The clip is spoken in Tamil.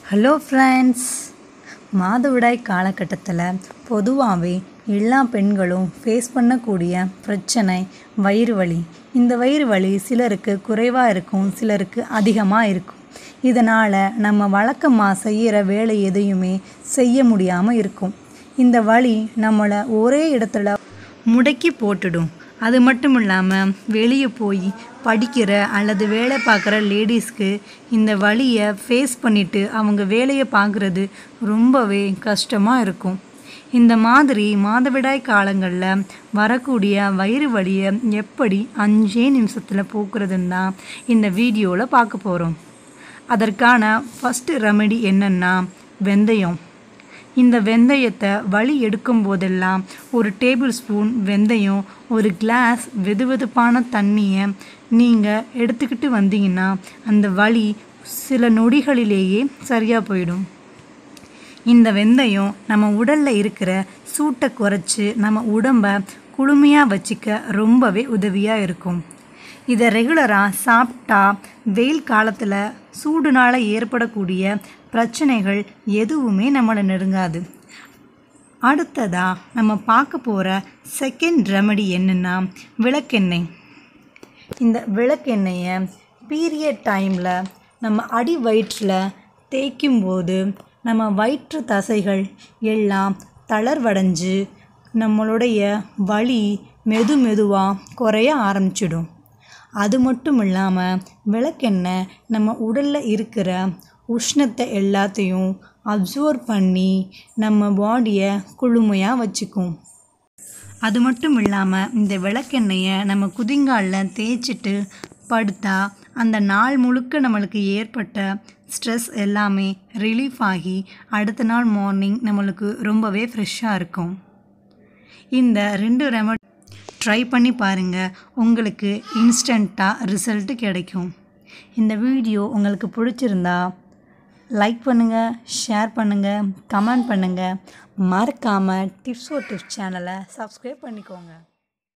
ஹலோ ஃப்ரெண்ட்ஸ் மாதவிடாய் காலகட்டத்தில் பொதுவாகவே எல்லா பெண்களும் ஃபேஸ் பண்ணக்கூடிய பிரச்சனை வயிறு வலி இந்த வயிறு வலி சிலருக்கு குறைவாக இருக்கும் சிலருக்கு அதிகமாக இருக்கும் இதனால் நம்ம வழக்கமாக செய்கிற வேலை எதையுமே செய்ய முடியாமல் இருக்கும் இந்த வலி நம்மளை ஒரே இடத்துல முடக்கி போட்டுடும் அது மட்டும் இல்லாமல் வெளியே போய் படிக்கிற அல்லது வேலை பார்க்குற லேடிஸ்க்கு இந்த வலியை ஃபேஸ் பண்ணிவிட்டு அவங்க வேலையை பார்க்குறது ரொம்பவே கஷ்டமாக இருக்கும் இந்த மாதிரி மாதவிடாய் காலங்களில் வரக்கூடிய வயிறு வலியை எப்படி அஞ்சே நிமிஷத்தில் போக்குறதுன்னு தான் இந்த வீடியோவில் பார்க்க போகிறோம் அதற்கான ஃபஸ்ட்டு ரெமெடி என்னென்னா வெந்தயம் இந்த வெந்தயத்தை வலி எடுக்கும் போதெல்லாம் ஒரு டேபிள் ஸ்பூன் வெந்தயம் ஒரு கிளாஸ் வெதுவெதுப்பான தண்ணியை நீங்கள் எடுத்துக்கிட்டு வந்தீங்கன்னா அந்த வலி சில நொடிகளிலேயே சரியாக போயிடும் இந்த வெந்தயம் நம்ம உடலில் இருக்கிற சூட்டை குறைச்சி நம்ம உடம்பை குளுமையாக வச்சுக்க ரொம்பவே உதவியாக இருக்கும் இதை ரெகுலராக சாப்பிட்டா வெயில் காலத்தில் சூடுனால் ஏற்படக்கூடிய பிரச்சனைகள் எதுவுமே நம்மளை நெருங்காது அடுத்ததாக நம்ம பார்க்க போகிற செகண்ட் ரெமடி என்னென்னா விளக்கெண்ணெய் இந்த விளக்கெண்ணெயை பீரியட் டைமில் நம்ம அடி வயிற்றில் தேய்க்கும் போது நம்ம வயிற்று தசைகள் எல்லாம் தளர்வடைஞ்சு நம்மளுடைய வலி மெது மெதுவாக குறைய ஆரம்பிச்சிடும் அது மட்டும் இல்லாமல் விளக்கெண்ணெய் நம்ம உடலில் இருக்கிற உஷ்ணத்தை எல்லாத்தையும் அப்சர்வ் பண்ணி நம்ம பாடியை குளுமையாக வச்சுக்கும் அது மட்டும் இல்லாமல் இந்த விளக்கெண்ணெயை நம்ம குதிங்காலில் தேய்ச்சிட்டு படுத்தா அந்த நாள் முழுக்க நம்மளுக்கு ஏற்பட்ட ஸ்ட்ரெஸ் எல்லாமே ரிலீஃப் ஆகி அடுத்த நாள் மார்னிங் நம்மளுக்கு ரொம்பவே ஃப்ரெஷ்ஷாக இருக்கும் இந்த ரெண்டு ரெமடி ட்ரை பண்ணி பாருங்கள் உங்களுக்கு இன்ஸ்டண்ட்டாக ரிசல்ட்டு கிடைக்கும் இந்த வீடியோ உங்களுக்கு பிடிச்சிருந்தா லைக் பண்ணுங்கள் ஷேர் பண்ணுங்கள் கமெண்ட் பண்ணுங்கள் மறக்காமல் டிப்ஸ் ஓ டிப்ஸ் சேனலை சப்ஸ்கிரைப் பண்ணிக்கோங்க